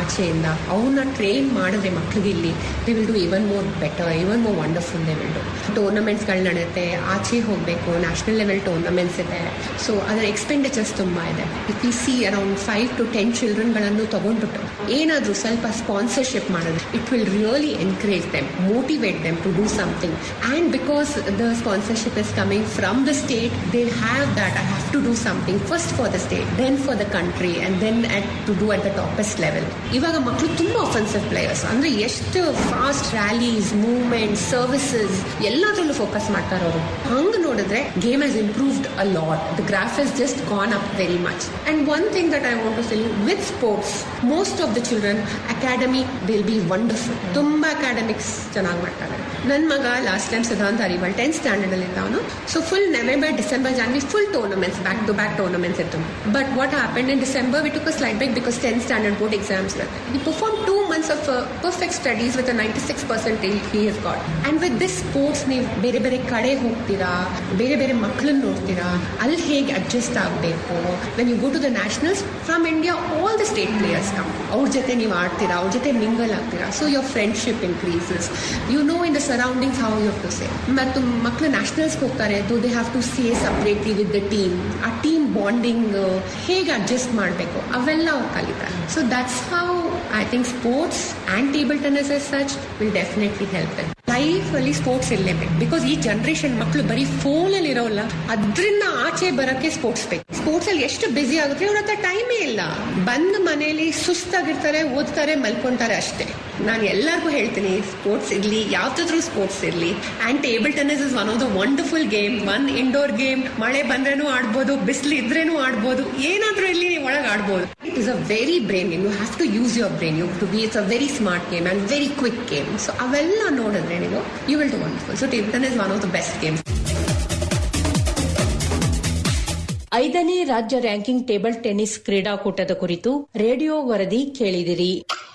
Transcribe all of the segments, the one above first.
ಆಚೆಯಿಂದ ಅವ್ರನ್ನ ಟ್ರೈನ್ ಮಾಡಿದ್ರೆ ಮಕ್ಳಿಗೆ ಇಲ್ಲಿ they will do even more better even more wonderful they will do ಟೂರ್ನಮೆಂಟ್ಸ್ಗಳು ನಡೆಯುತ್ತೆ ಆಚೆ ಹೋಗಬೇಕು ನ್ಯಾಷನಲ್ ಲೆವೆಲ್ ಟೂರ್ನಮೆಂಟ್ಸ್ ಇದೆ ಸೊ ಅದರ ಎಕ್ಸ್ಪೆಂಡಿಚರ್ಸ್ ತುಂಬ ಇದೆ if you see around five to ten ಚಿಲ್ಡ್ರನ್ಗಳನ್ನು ತಗೊಂಡ್ಬಿಟ್ಟು ಏನಾದರೂ ಸ್ವಲ್ಪ ಸ್ಪಾನ್ಸರ್ಶಿಪ್ ಮಾಡಿದ್ರೆ it will really encourage them motivate them to do something and because the sponsorship is coming from the state they have that I have to do something first for the state then for the country and then at to do at the toppest level ಇವಾಗ ಮಕ್ಕಳು ತುಂಬ offensive players ಅಂದರೆ ಎಷ್ಟು fast rallies movement services ಎಲ್ಲದರಲ್ಲೂ focus ಮಾಡ್ತಾರೆ ಅವರು ಹಂಗೆ ನೋಡಿದ್ರೆ game has improved a lot the graph is just gone up very much and one thing that I want to sell with sports most of the children academy will be wonderful ತುಂಬ academics ಚೆನ್ನಾಗಿ ಮಾಡ್ತಾರೆ ನನ್ನ ಮಗ last time ಸಿದ್ಧಾಂತ ಅರಿವಲ್ tenth standard ಅಲ್ಲಿ ಅವನು so full November December January full tournaments back to back tournaments ಇತ್ತು but what happen in December we took a slide break because tenth standard board exams we perform two months of perfect studies with ninety six percentage he is got and with this sports ನೀವು ಬೇರೆ ಬೇರೆ ಕಡೆ ಹೋಗ್ತೀರಾ ಬೇರೆ ಬೇರೆ ಮಕ್ಕಳನ್ನ ನೋಡ್ತೀರಾ ಅಲ್ಲಿ ಹೇಗೆ ಅಡ್ಜಸ್ಟ್ ಆಗಬೇಕು when you go to the nationals from India all the state players come ಅವ್ರ ಜೊತೆ ನೀವು ಆಡ್ತೀರಾ ಅವ್ರ ಜೊತೆ ಮಿಂಗಲ್ ಆಗ್ತೀರಾ so your friendship increases you know in the surroundings how you to say ಮತ್ತು ಮಕ್ಕಳು ನ್ಯಾಷನಲ್ಸ್ಗೆ ಹೋಗ್ತಾರೆ do they have to say separately with the team ಆ ಟೀಮ್ ಬಾಂಡಿಂಗ್ ಹೇಗೆ ಅಡ್ಜಸ್ಟ್ ಮಾಡಬೇಕು ಅವೆಲ್ಲ ಅವ್ರು ಕಲಿತಾರೆ so that's how I think sports and table tennis S such will definitely help life ಅಲ್ಲಿ ಸ್ಪೋರ್ಟ್ಸ್ ಇರಲೇಬೇಕು ಬಿಕಾಸ್ ಈ ಜನರೇಷನ್ ಮಕ್ಕಳು ಬರೀ ಫೋನ್ ಅಲ್ಲಿ ಇರೋಲ್ಲ ಅದರಿಂದ ಆಚೆ ಬರಕ್ಕೆ ಸ್ಪೋರ್ಟ್ಸ್ ಬೇಕು ಸ್ಪೋರ್ಟ್ಸ್ ಅಲ್ಲಿ ಎಷ್ಟು ಬಿಸಿ ಆಗುತ್ತೆ ಅವ್ರ ಹತ್ರ ಟೈಮೇ ಇಲ್ಲ ಬಂದ್ ಮನೆಯಲ್ಲಿ ಸುಸ್ತಾಗಿರ್ತಾರೆ ಓದ್ತಾರೆ ಮಲ್ಕೊಂತಾರೆ ಅಷ್ಟೇ ನಾನು ಎಲ್ಲರಿಗೂ ಹೇಳ್ತೀನಿ ಸ್ಪೋರ್ಟ್ಸ್ ಇರಲಿ ಯಾವ್ದಾದ್ರು ಸ್ಪೋರ್ಟ್ಸ್ ಇರಲಿ and table tennis is one of the wonderful game one indoor game ಮಳೆ ಬಂದ್ರೇನು ಆಡ್ಬೋದು ಬಿಸಿಲು ಇದ್ರೇನು ಆಡ್ಬೋದು ಏನಾದ್ರೂ ಇಲ್ಲಿ ನೀವು ಒಳಗೆ ಆಡ್ಬೋದು it is a very brain game you have to use your brain you to be it's a very smart game and very quick game so ಅವೆಲ್ಲ ನೋಡಿದ್ರೆ ನೀವು you will do wonderful so table tennis one of the best games ಐದನೇ ರಾಜ್ಯ ranking table tennis ಕ್ರೀಡಾಕೂಟದ ಕುರಿತು radio ವರದಿ ಕೇಳಿದಿರಿ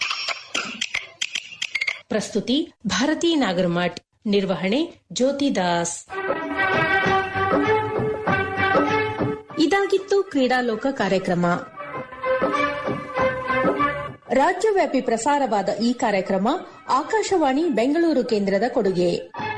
ಪ್ರಸ್ತುತಿ ಭಾರತಿ ನಾಗರಮಠ್ ನಿರ್ವಹಣೆ ಜ್ಯೋತಿ ದಾಸ್ ಇದಾಗಿತ್ತು ಕ್ರೀಡಾಲೋಕ ಕಾರ್ಯಕ್ರಮ ರಾಜ್ಯವ್ಯಾಪಿ ಪ್ರಸಾರವಾದ ಈ ಕಾರ್ಯಕ್ರಮ ಆಕಾಶವಾಣಿ ಬೆಂಗಳೂರು ಕೇಂದ್ರದ ಕೊಡುಗೆ